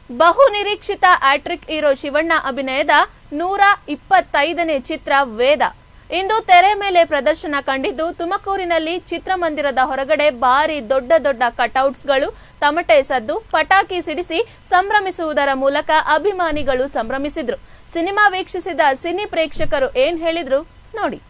ಬಹು ನಿರೀಕ್ಷಿತ hat-trick hero Shivanna ಅಭಿನಯದ ನೂರ ಇಪ್ಪತ್ತೈದನೇ ಚಿತ್ರ ವೇದ ಇಂದು ತೆರೆ ಮೇಲೆ ಪ್ರದರ್ಶನ ಕಂಡಿದ್ದು ತುಮಕೂರಿನಲ್ಲಿ ಚಿತ್ರಮಂದಿರದ ಹೊರಗಡೆ ಭಾರಿ ದೊಡ್ಡ ದೊಡ್ಡ ಕಟೌಟ್ಸ್ಗಳು ತಮಟೆ ಸದ್ದು ಪಟಾಕಿ ಸಿಡಿಸಿ ಸಂಭ್ರಮಿಸುವುದರ ಮೂಲಕ ಅಭಿಮಾನಿಗಳು ಸಂಭ್ರಮಿಸಿದ್ರು ಸಿನಿಮಾ ವೀಕ್ಷಿಸಿದ ಸಿನಿ ಪ್ರೇಕ್ಷಕರು ಏನ್ ಹೇಳಿದ್ರು ನೋಡಿ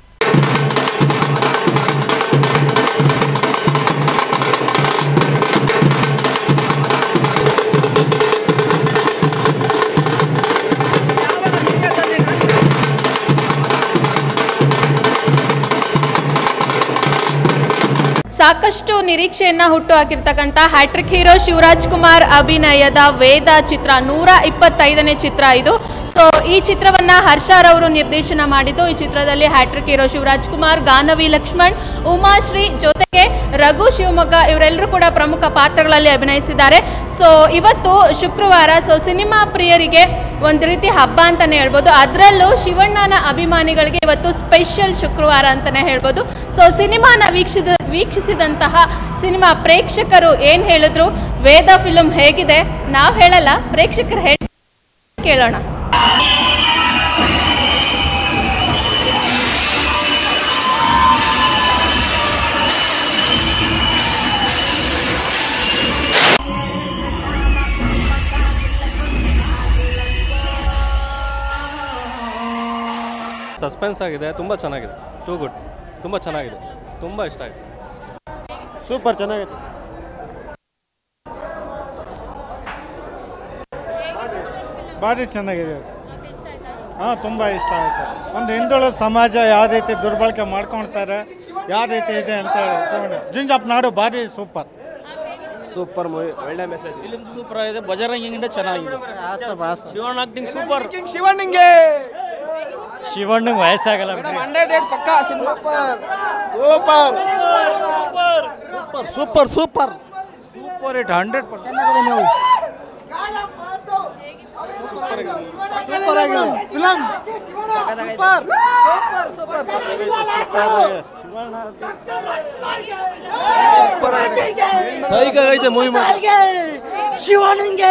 ಸಾಕಷ್ಟು ನಿರೀಕ್ಷೆಯನ್ನ ಹುಟ್ಟು ಹಾಕಿರ್ತಕ್ಕಂಥ ಹ್ಯಾಟ್ರಿಕ್ ಹೀರೋ ಶಿವರಾಜ್ ಕುಮಾರ್ ಅಭಿನಯದ ವೇದ ಚಿತ್ರ ನೂರ ಇಪ್ಪತ್ತೈದನೇ ಚಿತ್ರ ಇದು ಸೊ ಈ ಚಿತ್ರವನ್ನ ಹರ್ಷರವರು ನಿರ್ದೇಶನ ಮಾಡಿದ್ದು ಈ ಚಿತ್ರದಲ್ಲಿ ಹ್ಯಾಟ್ರಿಕ್ ಹೀರೋ ಶಿವರಾಜ್ ಕುಮಾರ್ ಗಾನವಿ ಲಕ್ಷ್ಮಣ್ ಉಮಾಶ್ರೀ ಜೊತೆಗೆ ರಘು ಶಿವಮೊಗ್ಗ ಇವರೆಲ್ಲರೂ ಕೂಡ ಪ್ರಮುಖ ಪಾತ್ರಗಳಲ್ಲಿ ಅಭಿನಯಿಸಿದ್ದಾರೆ ಸೊ ಇವತ್ತು ಶುಕ್ರವಾರ ಸೊ ಸಿನಿಮಾ ಪ್ರಿಯರಿಗೆ ಒಂದು ರೀತಿ ಹಬ್ಬ ಅಂತಾನೆ ಹೇಳ್ಬೋದು ಅದರಲ್ಲೂ ಶಿವಣ್ಣನ ಅಭಿಮಾನಿಗಳಿಗೆ ಇವತ್ತು ಸ್ಪೆಷಲ್ ಶುಕ್ರವಾರ ಅಂತಾನೆ ಹೇಳ್ಬೋದು ಸೊ ಸಿನಿಮಾನ ವೀಕ್ಷಿಸಿದ ವೀಕ್ಷಿಸಿದಂತಹ ಸಿನಿಮಾ ಪ್ರೇಕ್ಷಕರು ಏನು ಹೇಳಿದ್ರು ವೇದ ಫಿಲ್ಮ್ ಹೇಗಿದೆ ನಾವು ಹೇಳಲ್ಲ ಪ್ರೇಕ್ಷಕರು ಹೇಳಿ ಕೇಳೋಣ ಸಸ್ಪೆನ್ಸ್ ಆಗಿದೆ ತುಂಬ ಚೆನ್ನಾಗಿದೆ ಟೂ ಗುಡ್ ತುಂಬ ಚೆನ್ನಾಗಿದೆ ತುಂಬ ಇಷ್ಟ ಆಯಿತು ಸೂಪರ್ ಚೆನ್ನಾಗಿತ್ತು ಭಾರಿ ಚೆನ್ನಾಗಿದೆ ಹಾಂ ತುಂಬ ಇಷ್ಟ ಆಯಿತು ಒಂದು ಹಿಂದುಳಿದ ಸಮಾಜ ಯಾವ ರೀತಿ ದುರ್ಬಳಕೆ ಮಾಡ್ಕೊಳ್ತಾರೆ ಯಾವ ರೀತಿ ಇದೆ ಅಂತ ಹೇಳಿ ಶಿವಣ್ಣ ಜಿಂಜಾಪ್ ನಾಡು ಭಾರಿ ಸೂಪರ್ ಸೂಪರ್ ಮೂವಿ ಒಳ್ಳೆ ಮೆಸೇಜ್ ಫಿಲ್ಮ್ ಸೂಪರ್ ಆಗಿದೆ ಬಜರಂಗಿಂದ ಚೆನ್ನಾಗಿದೆ ಶಿವಣ್ಣ ಆಕ್ಟಿಂಗ್ ಸೂಪರ್ ಶಿವಣ್ಣಗೆ ವಯಸ್ಸಾಗಲ್ಲ super super super it hundred percent super ಆಗಿದೆ ಫಿಲಮ್ ಸೈಕಾಗೈತೆ ಮೂವಿ ಶಿವನಿಗೆ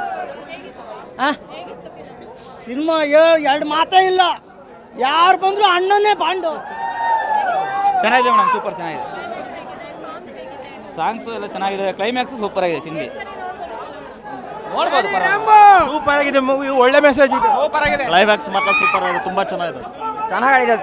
ಸಿನಿಮಾ ಎರಡು ಮಾತೇ ಇಲ್ಲ ಯಾರು ಬಂದ್ರು ಅಣ್ಣನೇ ಬಾಂಡು ಚೆನ್ನಾಗಿದೆ ಮೇಡಮ್ ಸೂಪರ್ ಚೆನ್ನಾಗಿದೆ ಸಾಂಗ್ಸ್ ಎಲ್ಲ ಚೆನ್ನಾಗಿದೆ ಕ್ಲೈಮ್ಯಾಕ್ಸ್ ಸೂಪರ್ ಆಗಿದೆ ಚಿಂದಿ ನೋಡ್ಬೋದು ಸೂಪರ್ ಆಗಿದೆ ಮೂವಿ ಒಳ್ಳೆ ಮೆಸೇಜ್ ಇದೆ ಸೂಪರ್ ಆಗಿದೆ ಕ್ಲೈಮ್ಯಾಕ್ಸ್ ಮಾತ್ರ ಸೂಪರ್ ಆಗಿದೆ ತುಂಬ ಚೆನ್ನಾಗಿದೆ ಚೆನ್ನಾಗಿದೆ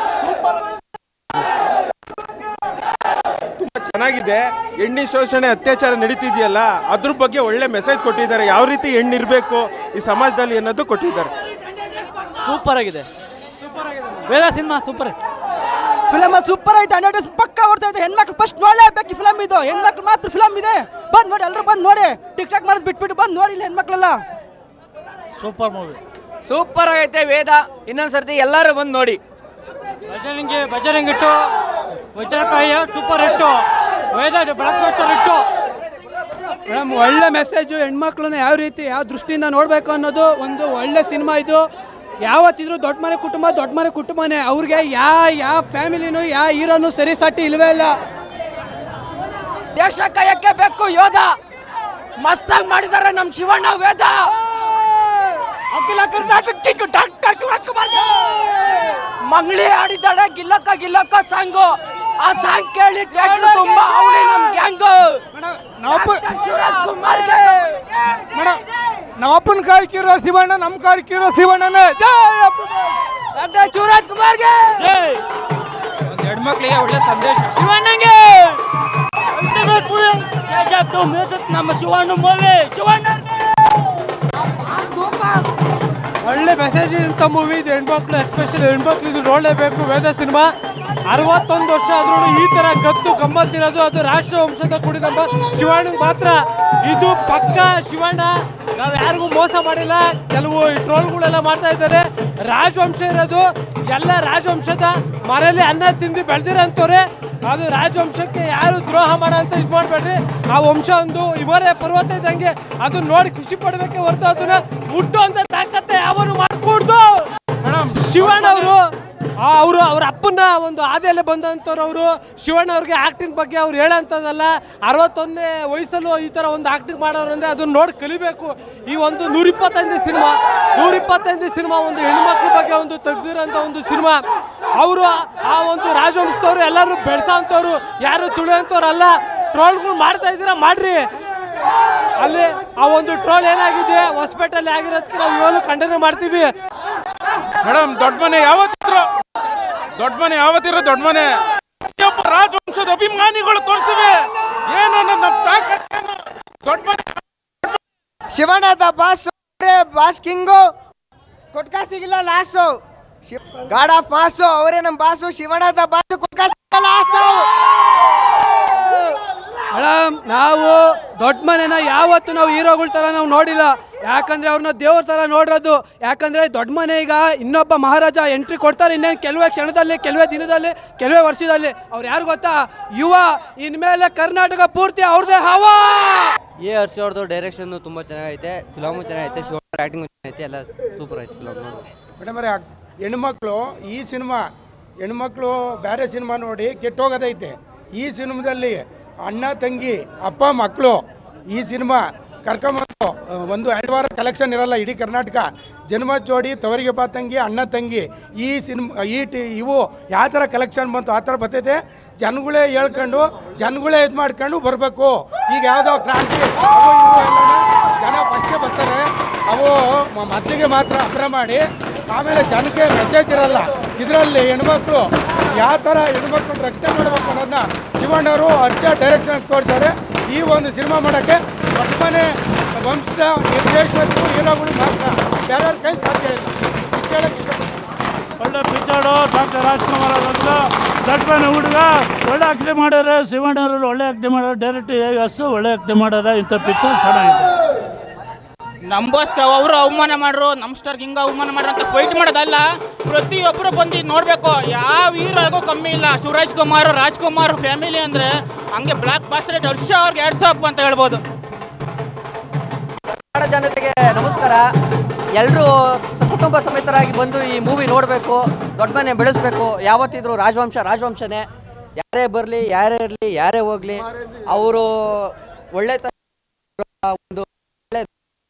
ಚೆನ್ನಾಗಿದೆ ಹೆಣ್ಣಿ ಶೋಷಣೆ ಅತ್ಯಾಚಾರ ನಡೀತಿದೆಯಲ್ಲ ಅದ್ರ ಬಗ್ಗೆ ಒಳ್ಳೆ ಮೆಸೇಜ್ ಕೊಟ್ಟಿದ್ದಾರೆ ಯಾವ ರೀತಿ ಹೆಣ್ಣಿರ್ಬೇಕು ಈ ಸಮಾಜದಲ್ಲಿ ಅನ್ನೋದು ಕೊಟ್ಟಿದ್ದಾರೆ ಸೂಪರ್ ಆಗಿದೆ Vedha cinema super film super ಐತೆ ಹಂಡ್ರೆಡ್ ಪಕ್ಕ ಓಡ್ತಾ ಇದೆ ಹೆಣ್ಮಕ್ಳು ಫಸ್ಟ್ ನೋಡಲೇಬೇಕು ಫಿಲಮ್ ಇದು ಹೆಣ್ಮಕ್ಳು ಮಾತ್ರ ಫಿಲಮ್ ಇದೆ ಬಂದ್ ನೋಡಿ ಎಲ್ಲರೂ ಬಂದ್ ನೋಡಿ ಟಿಕ್ ಟಾಕ್ ಮಾಡೋದು ಬಿಟ್ಬಿಟ್ಟು ಬಂದ್ ನೋಡಿ ಇಲ್ಲಿ ಹೆಣ್ಮಕ್ಳೆಲ್ಲ ಸೂಪರ್ ಮೂವಿ ಸೂಪರ್ ಆಗೈತೆ ವೇದ ಇನ್ನೊಂದ್ಸರ್ತಿ ಎಲ್ಲರೂ ಬಂದು ನೋಡಿ ಬಜರಂಗಿ ಬಜರಂಗಿ ಇಟ್ಟು Vajrakaya super hit Vedha blockbuster ಇಟ್ಟು ಮೇಡಮ್ ಒಳ್ಳೆ ಮೆಸೇಜು ಹೆಣ್ಮಕ್ಳನ್ನ ಯಾವ ರೀತಿ ಯಾವ ದೃಷ್ಟಿಯಿಂದ ನೋಡಬೇಕು ಅನ್ನೋದು ಒಂದು ಒಳ್ಳೆ ಸಿನಿಮಾ ಇದು ಯಾವತ್ತಿದ್ರು ದೊಡ್ಡ ಮನೆ ಕುಟುಂಬ ದೊಡ್ಡ ಮನೆ ಕುಟುಂಬನೇ ಅವ್ರಿಗೆ ಯಾವ ಯಾವ ಫ್ಯಾಮಿಲಿನೂ ಯಾವ ಹೀರೋನು ಸರಿ ಸಾಟಿ ಇಲ್ವೇ ಇಲ್ಲ ದೇಶ ಕಾಯಕ್ಕೆ ಬೇಕು ಯೋಧ ಮಸ್ತಾಗಿ ಮಾಡಿದ್ದಾರೆ ನಮ್ಮ ಶಿವಣ್ಣ ವೇದ ಅಖಿಲ ಕರ್ನಾಟಕ ಕಿಂಗ್ ಡಾಕ್ಟರ್ ಶಿವರಾಜ್ ಕುಮಾರ್ ಮಂಗ್ಳಿ ಆಡಿದ್ದಾಳೆ ಗಿಲ್ಲಕ್ಕ ಗಿಲ್ಲಕ್ಕ ಸಾಂಗು ಆ ಸಾಂಗ್ ಕೇಳಿ ಥಿಯೇಟರ್ ತುಂಬಾ ಅವಳಿ ನಮ್ ಗ್ಯಾಂಗು ನಾವಪ್ಪ ಶಿವರಾಜ್ ಕುಮಾರ್ಗೆ ಮೇಡಮ್ ನಮ್ಮಪ್ಪನ ಕಾಯ್ಕಿರೋ ಶಿವಣ್ಣ ನಮ್ಮ ಕಾಯ್ಕಿರೋ ಶಿವಣ್ಣನೇ ಡಾಕ್ಟರ್ ಶಿವರಾಜ್ ಕುಮಾರ್ಗೆ ಒಂದು ಹೆಣ್ಮಕ್ಳಿಗೆ ಒಳ್ಳೆ ಸಂದೇಶ ಶಿವಣ್ಣಂಗೆ ನಮ್ಮ ಶಿವಣ್ಣ ಮೂವಿ ಶಿವಣ್ಣ ಒಳ್ಳೆ ಮೆಸೇಜ್ ಇಂಥ ಮೂವಿ ಇದು ಹೆಣ್ಮಕ್ಳು ಎಸ್ಪೆಷಲಿ ಹೆಣ್ಮಕ್ಳು ಇದು ನೋಡಲೇಬೇಕು ವೇದ ಸಿನಿಮಾ ಅರವತ್ತೊಂದು ವರ್ಷ ಆದ್ರೂ ಈ ತರ ಗತ್ತು ಗಮ್ಮತ್ತಿರೋದು ಅದು ರಾಷ್ಟ್ರ ವಂಶದ ಕುಡಿ ನಮ್ಮ ಶಿವಣ್ಣಗೆ ಮಾತ್ರ ಇದು ಪಕ್ಕ ಶಿವಣ್ಣ ನಾವು ಯಾರಿಗೂ ಮೋಸ ಮಾಡಿಲ್ಲ ಕೆಲವು ಟ್ರೋಲ್ಗಳೆಲ್ಲ ಮಾಡ್ತಾ ಇದ್ದಾರೆ ರಾಜವಂಶ ಇರೋದು ಎಲ್ಲ ರಾಜವಂಶದ ಮನೆಯಲ್ಲಿ ಅನ್ನ ತಿಂದು ಬೆಳೆದಿರೋಂಥವ್ರೆ ಅದು ರಾಜವಂಶಕ್ಕೆ ಯಾರು ದ್ರೋಹ ಮಾಡೋ ಅಂತ ಇದು ಮಾಡಬೇಡ್ರಿ ಆ ವಂಶ ಒಂದು ಇವರೇ ಪರ್ವತ ಇದ್ದಂಗೆ ಅದನ್ನ ನೋಡಿ ಖುಷಿ ಪಡ್ಬೇಕೆ ಹೊರತು ಅದನ್ನ ಮುಟ್ಟುವಂತ ತಾಕತ್ತೆ ಯಾವನು ಮಾಡ್ಕೊಡ್ದು ಮೇಡಮ್ ಶಿವಣ್ಣ ಅವರು ಅವರು ಅವ್ರ ಅಪ್ಪನ ಒಂದು ಹಾದಿಯಲ್ಲೇ ಬಂದಂಥವ್ರು ಅವರು ಶಿವಣ್ಣ ಅವ್ರಿಗೆ ಆ್ಯಕ್ಟಿಂಗ್ ಬಗ್ಗೆ ಅವ್ರು ಹೇಳೋಂಥದ್ದಲ್ಲ ಅರವತ್ತೊಂದನೇ ವಯಸ್ಸಲ್ಲೂ ಈ ಥರ ಒಂದು ಆ್ಯಕ್ಟಿಂಗ್ ಮಾಡೋರು ಅಂದರೆ ಅದನ್ನ ನೋಡಿ ಕಲಿಬೇಕು ಈ ಒಂದು ನೂರಿಪ್ಪತ್ತೈದನೇ ಸಿನಿಮಾ ನೂರಿಪ್ಪತ್ತೈದನೇ ಸಿನಿಮಾ ಒಂದು ಹೆಣ್ಮಕ್ಳ ಬಗ್ಗೆ ಒಂದು ತೆಗ್ದಿರೋಂಥ ಒಂದು ಸಿನಿಮಾ ಅವರು ಆ ಒಂದು ರಾಜವಂಶದವರು ಎಲ್ಲರೂ ಬೆಳೆಸೋಂಥವ್ರು ಯಾರು ತುಳಿಯೋಂಥವ್ರು ಅಲ್ಲ ಟ್ರೋಲ್ಗಳು ಮಾಡ್ತಾ ಇದ್ದೀರಾ ಮಾಡ್ರಿ ಅಲ್ಲಿ ಆ ಒಂದು ಟ್ರೋಲ್ ಏನಾಗಿದೆ ಹೊಸಪೇಟೆಯಲ್ಲಿ ಆಗಿರೋದಕ್ಕೆ ನಾವು ಇವಾಗಲೂ ಖಂಡನೆ ಮಾಡ್ತೀವಿ ಮೇಡಮ್ ದೊಡ್ಡ ಮನೆ ಯಾವತ್ತಿದ್ರು ದೊಡ್ಡ ಮನೆ ಯಾವತ್ತಿರೋ ದೊಡ್ಡ ಮನೆ ಪ್ರತಿಯೊಬ್ಬ ರಾಜವಂಶದ ಅಭಿಮಾನಿಗಳು ತೋರಿಸ್ತೀವಿ ಏನು ಅನ್ನೋದು ನಮ್ಮ ತಾಕತ್ತೇನು ದೊಡ್ಡ ಮನೆ ಶಿವಣ್ಣದ ಬಾಸ್ ಬಾಸ್ ಕಿಂಗು ಕೊಟ್ಕ ಸಿಗಿಲ್ಲ ಲಾಸು ಗಾಡ್ ಆಫ್ ಮಾಸು ಅವರೇ ನಮ್ಮ ಬಾಸು ಶಿವಣ್ಣದ ಬಾಸು ಕೊಟ್ಕ ಸಿಗಿಲ್ಲ ಲಾಸು ಮೇಡಮ್ ನಾವು ದೊಡ್ಡ ಮನೆನ ಯಾವತ್ತು ನಾವು ಹೀರೋಗಳ ಥರ ನಾವು ನೋಡಿಲ್ಲ ಯಾಕಂದ್ರೆ ಅವ್ರನ್ನ ದೇವ್ರ ಥರ ನೋಡಿರೋದು ಯಾಕಂದ್ರೆ ದೊಡ್ಡ ಮನೆ ಈಗ ಇನ್ನೊಬ್ಬ ಮಹಾರಾಜ ಎಂಟ್ರಿ ಕೊಡ್ತಾರೆ ಇನ್ನೇನು ಕೆಲವೇ ಕ್ಷಣದಲ್ಲಿ ಕೆಲವೇ ದಿನದಲ್ಲಿ ಕೆಲವೇ ವರ್ಷದಲ್ಲಿ ಅವ್ರು ಯಾರು ಗೊತ್ತಾ ಯುವ ಇನ್ಮೇಲೆ ಕರ್ನಾಟಕ ಪೂರ್ತಿ ಅವ್ರದೇ ಹವಾ ಎ ಹರ್ಷ ಅವ್ರದ್ದು ಡೈರೆಕ್ಷನ್ ತುಂಬ ಚೆನ್ನಾಗೈತೆ ಫಿಲಮು ಚೆನ್ನಾಗೈತೆ ಶಿವ ಆ್ಯಕ್ಟಿಂಗ್ ಚೆನ್ನಾಗೈತೆ ಎಲ್ಲ ಸೂಪರ್ ಐತೆ ಫಿಲಮ್ ನೋಡಿ ಮೇಡಮರೇ ಹೆಣ್ಮಕ್ಳು ಈ ಸಿನಿಮಾ ಹೆಣ್ಮಕ್ಳು ಬೇರೆ ಸಿನಿಮಾ ನೋಡಿ ಕೆಟ್ಟೋಗೋದೈತೆ ಈ ಸಿನಿಮಾದಲ್ಲಿ ಅಣ್ಣ ತಂಗಿ ಅಪ್ಪ ಮಕ್ಕಳು ಈ ಸಿನಿಮಾ ಕರ್ಕೊಂಬಂದು ಆ, ಒಂದು ಎರಡು ವಾರ ಕಲೆಕ್ಷನ್ ಇರಲ್ಲ ಇಡೀ ಕರ್ನಾಟಕ ಜನ್ಮ ಜೋಡಿ ತವರಿಗೆ ಬಾ ತಂಗಿ ಅಣ್ಣ ತಂಗಿ ಈ ಸಿನಿಮಾ ಈ ಟಿ ಇವು ಯಾವ ಥರ ಕಲೆಕ್ಷನ್ ಬಂತು ಆ ಥರ ಬರ್ತೈತೆ ಜನಗಳೇ ಹೇಳ್ಕೊಂಡು ಜನಗಳೇ ಇದು ಮಾಡ್ಕೊಂಡು ಬರಬೇಕು ಈಗ ಯಾವುದೋ ಕ್ರಾಂತಿ ಅವು ಇವು ಎಲ್ಲನ ಜನ ಫಸ್ಟೇ ಬರ್ತಾರೆ ಅವು ಮ- ಮೊದಲಿಗೆ ಮಾತ್ರ ಅಬ್ರ ಮಾಡಿ ಆಮೇಲೆ ಜನಕ್ಕೆ ಮೆಸೇಜ್ ಇರಲ್ಲ ಇದರಲ್ಲಿ ಹೆಣ್ಮಕ್ಳು ಯಾವ ಥರ ಹೆಣ್ಮಕ್ಳು ರಕ್ಷಣೆ ಮಾಡಬೇಕು ಅನ್ನೋದನ್ನ ಶಿವಣ್ಣವರು ಹರ್ಷ ಡೈರೆಕ್ಷನ್ ತೋರಿಸ್ತಾರೆ ಈ ಒಂದು ಸಿನಿಮಾ ಮಾಡೋಕ್ಕೆ ಮನೆ ವಂಶದ ನಿರ್ದೇಶಕರು ಹೀರೋಗಳು ಮಾತ್ರ ಬೇರೆಯವ್ರ ಕೈ ಸಾಧ್ಯ ಇಲ್ಲ ಇಷ್ಟು ಹೇಳಕ್ಕೆ ಇಷ್ಟಪಡ್ತೀನಿ. ಒಳ್ಳೆ ಪಿಕ್ಚರು ಡಾಕ್ಟರ್ ರಾಜ್ಕುಮಾರ್ ಅವರಂತ ದೊಡ್ಡ ಮನೆ ಹುಡುಗ ಒಳ್ಳೆ ಆಕ್ಟಿಂಗ್ ಮಾಡ್ಯಾರೆ ಶಿವಣ್ಣವರು ಒಳ್ಳೆ ಆಕ್ಟಿಂಗ್ ಮಾಡ್ಯಾರ ಡೈರೆಕ್ಟ್ ಎಸ್ ಒಳ್ಳೆ ಆಕ್ಟಿಂಗ್ ಮಾಡ್ಯಾರ ಇಂಥ ಪಿಕ್ಚರ್ ಚೆನ್ನಾಗಿದೆ ನಂಬೋಸ್ಕ ಅವರು ಅವಮಾನ ಮಾಡ್ರು ನಮ್ಮ ಸ್ಟಾರ್ಗೆ ಹಿಂಗ ಅವಮಾನ ಮಾಡ್ರು ಅಂತ ಫೈಟ್ ಮಾಡೋದಲ್ಲ ಪ್ರತಿಯೊಬ್ಬರು ಬಂದು ನೋಡಬೇಕು ಯಾವ ಹೀರೋಗೂ ಕಮ್ಮಿ ಇಲ್ಲ ಶಿವರಾಜ್ ಕುಮಾರ್ ರಾಜ್ಕುಮಾರ್ ಫ್ಯಾಮಿಲಿ ಅಂದರೆ ಹಂಗೆ ಬ್ಲಾಕ್ ಬಾಸ್ಟರ್ ಹರ್ಷ ಅವ್ರಿಗೆ ಎರಡು ಸಾಪ್ ಅಂತ ಹೇಳ್ಬೋದು ಕನ್ನಡ ಜನತೆಗೆ ನಮಸ್ಕಾರ ಎಲ್ಲರೂ ಕುಟುಂಬ ಸಮೇತರಾಗಿ ಬಂದು ಈ ಮೂವಿ ನೋಡಬೇಕು ದೊಡ್ಡ ಮನೆ ಬೆಳೆಸ್ಬೇಕು ಯಾವತ್ತಿದ್ರು ರಾಜವಂಶ ರಾಜವಂಶನೇ ಯಾರೇ ಬರಲಿ ಯಾರೇ ಇರಲಿ ಯಾರೇ ಹೋಗಲಿ ಅವರು ಒಳ್ಳೆ ತ ಒಂದು ಒಳ್ಳೆ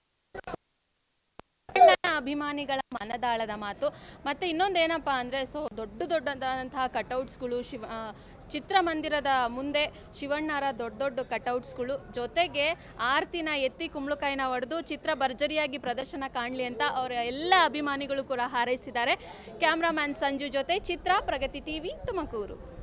ಅಭಿಮಾನಿಗಳ ಮನದಾಳದ ಮಾತು ಮತ್ತು ಇನ್ನೊಂದೇನಪ್ಪ ಅಂದರೆ ಸೊ ದೊಡ್ಡ ದೊಡ್ಡದಾದಂತಹ ಕಟೌಟ್ಸ್ಗಳು ಶಿವ ಆ, ಚಿತ್ರಮಂದಿರದ ಮುಂದೆ ಶಿವಣ್ಣರ ದೊಡ್ಡ ದೊಡ್ಡ ಕಟೌಟ್ಸ್ಗಳು ಜೊತೆಗೆ ಆರ್ತಿನ ಎತ್ತಿ ಕುಂಬಳಕಾಯಿನ ಹೊಡೆದು ಚಿತ್ರ ಭರ್ಜರಿಯಾಗಿ ಪ್ರದರ್ಶನ ಕಾಣಲಿ ಅಂತ ಅವರ ಎಲ್ಲ ಅಭಿಮಾನಿಗಳು ಕೂಡ ಹಾರೈಸಿದ್ದಾರೆ ಕ್ಯಾಮ್ರಾಮ್ಯಾನ್ ಸಂಜು ಜೊತೆ ಚಿತ್ರ ಪ್ರಗತಿ ಟಿವಿ ತುಮಕೂರು